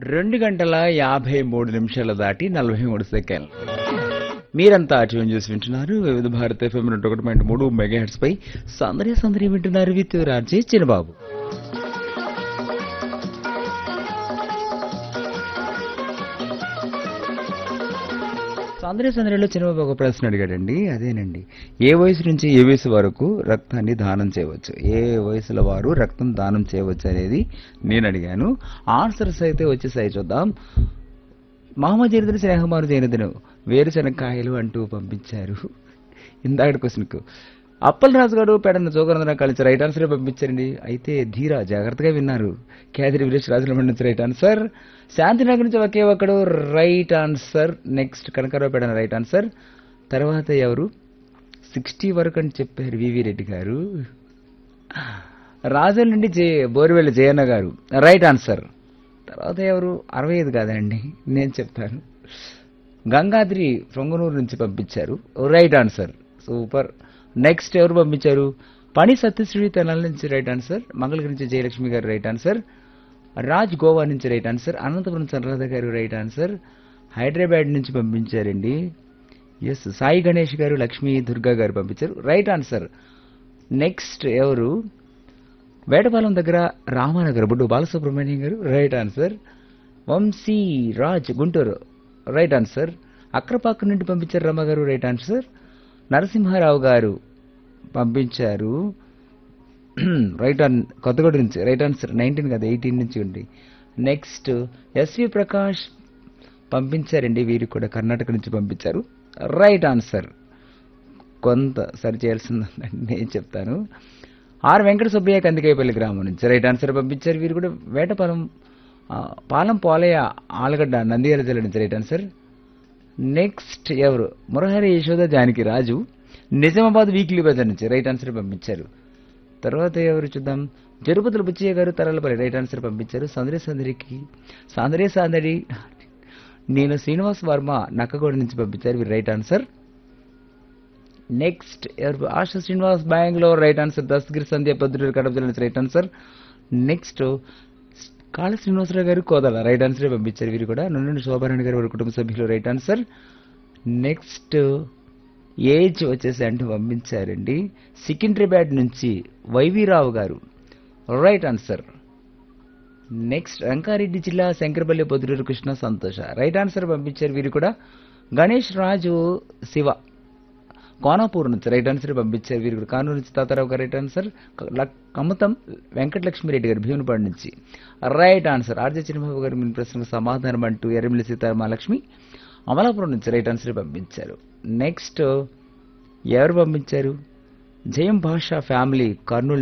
రెండు గంటల యాభై మూడు నిమిషాల దాటి నలభై మూడు సెకండ్లు మీరంతా ట్యూన్ చేసి వింటున్నారు వివిధ భారత ఎఫ్ఎం రెండు ఒకటి పాయింట్ మూడు మెగా హెడ్స్ పై సందడి సందడి వింటున్నారు విత్ రాజే చిన్నబాబు సందడి సందడిలో చిన్నబాబు ఒక ప్రశ్న అడిగాడండి అదేనండి ఏ వయసు నుంచి ఏ వయసు వరకు రక్తాన్ని దానం చేయవచ్చు ఏ వయసుల వారు రక్తం దానం చేయవచ్చు అనేది నేను అడిగాను ఆన్సర్స్ అయితే వచ్చేసాయి చూద్దాం మామ జరిదిన స్నేహమారు జైనదిను వేరుశనక్కాయలు అంటూ పంపించారు ఇందాక క్వశ్చన్కు అప్పలరాజు గారు పెడన్న జోగరంధన కలిసి రైట్ ఆన్సర్ పంపించారండి అయితే ధీరా జాగ్రత్తగా విన్నారు కేదిరి విలేజ్ రాజుల నుంచి రైట్ ఆన్సర్ శాంతినగర్ నుంచి ఒకే ఒక్కడు right answer next Kanakarao Pedana right answer తర్వాత ఎవరు సిక్స్టీ వరకు అని చెప్పారు వివి రెడ్డి గారు రాజుల నుండి జే బోరివెల్లి జయన్న గారు రైట్ ఆన్సర్ తర్వాత ఎవరు అరవై ఐదు కాదండి నేను చెప్తాను గంగాద్రి పొంగనూరు నుంచి పంపించారు రైట్ ఆన్సర్ సూపర్ నెక్స్ట్ ఎవరు పంపించారు పని సత్యశ్రీ తెనాల నుంచి రైట్ ఆన్సర్ మంగళగిరి నుంచి జయలక్ష్మి గారు రైట్ ఆన్సర్ రాజ్ గోవా నుంచి రైట్ ఆన్సర్ అనంతపురం చంద్రరాధ గారు రైట్ ఆన్సర్ హైదరాబాద్ నుంచి పంపించారండి ఎస్ సాయి గణేష్ గారు లక్ష్మీ దుర్గా గారు పంపించారు రైట్ ఆన్సర్ నెక్స్ట్ ఎవరు వేటపాలెం దగ్గర Ramanagar Buddu Balasubrahmanyam garu right answer Vamshi Raj Guntur right answer Akrapaka నుండి పంపించారు రమ్మ గారు రైట్ ఆన్సర్ నరసింహారావు గారు పంపించారు రైట్ ఆన్ కొత్తగూడ నుంచి రైట్ ఆన్సర్ నైన్టీన్ కదా ఎయిటీన్ నుంచి ఉంది నెక్స్ట్ ఎస్వి ప్రకాష్ పంపించారండి వీరు కూడా కర్ణాటక నుంచి పంపించారు రైట్ ఆన్సర్ కొంత సరి చేయాల్సిందండి నేను చెప్తాను ఆర్ వెంకట సుబ్బయ్య కందికాయపల్లి గ్రామం నుంచి రైట్ ఆన్సర్ పంపించారు వీరు కూడా వేటపాలెం ఆ, పాలెం పోలయ్య ఆలగడ్డ నంద్యాల జిల్లా నుంచి రైట్ ఆన్సర్ నెక్స్ట్ ఎవరు మురహరి యశోద జానకి రాజు నిజామాబాద్ వీక్లీ బజార్ నుంచి రైట్ ఆన్సర్ పంపించారు తర్వాత ఎవరు చూద్దాం జరుపతుల బుచ్చయ్య గారు తరలపల్లి రైట్ ఆన్సర్ పంపించారు సందడి సందడికి సందడి సందడి నేను శ్రీనివాస్ వర్మ నక్కగూడ నుంచి పంపించారు వీరు రైట్ ఆన్సర్ నెక్స్ట్ ఎవరు ఆశ శ్రీనివాస్ బెంగళూరు రైట్ ఆన్సర్ దస్తగిరి సంధ్య పద్దురు కడప జిల్లా నుంచి రైట్ ఆన్సర్ నెక్స్ట్ కాళ శ్రీనివాసరావు గారు కోదల రైట్ ఆన్సర్ పంపించారు వీరు కూడా నుండి శోభారాణి గారు వారి కుటుంబ సభ్యులు రైట్ ఆన్సర్ నెక్స్ట్ ఏజ్ వచ్చేసి అంటే పంపించారండి సికింద్రాబాద్ నుంచి వైవీరావు గారు రైట్ ఆన్సర్ నెక్స్ట్ రంగారెడ్డి జిల్లా శంకరపల్లి పొద్దుటూరు కృష్ణ సంతోష రైట్ ఆన్సర్ పంపించారు వీరు కూడా గణేష్ రాజు శివ కోనాపూర్ నుంచి రైట్ ఆన్సర్ పంపించారు వీరు కూడా కానూరు నుంచి తాతారావు గారు రైట్ ఆన్సర్ లక్- కమతం వెంకటలక్ష్మిరెడ్డి గారు భీమునిపాడు నుంచి రైట్ ఆన్సర్ ఆర్జే చిన్నబాబు గారు మీ ప్రశ్నకు సమాధానం అంటూ ఎర్రమిల్లి సీతారామలక్ష్మి అమలాపురం నుంచి రైట్ ఆన్సర్ పంపించారు నెక్స్ట్ ఎవరు పంపించారు జయం భాషా ఫ్యామిలీ కర్నూలు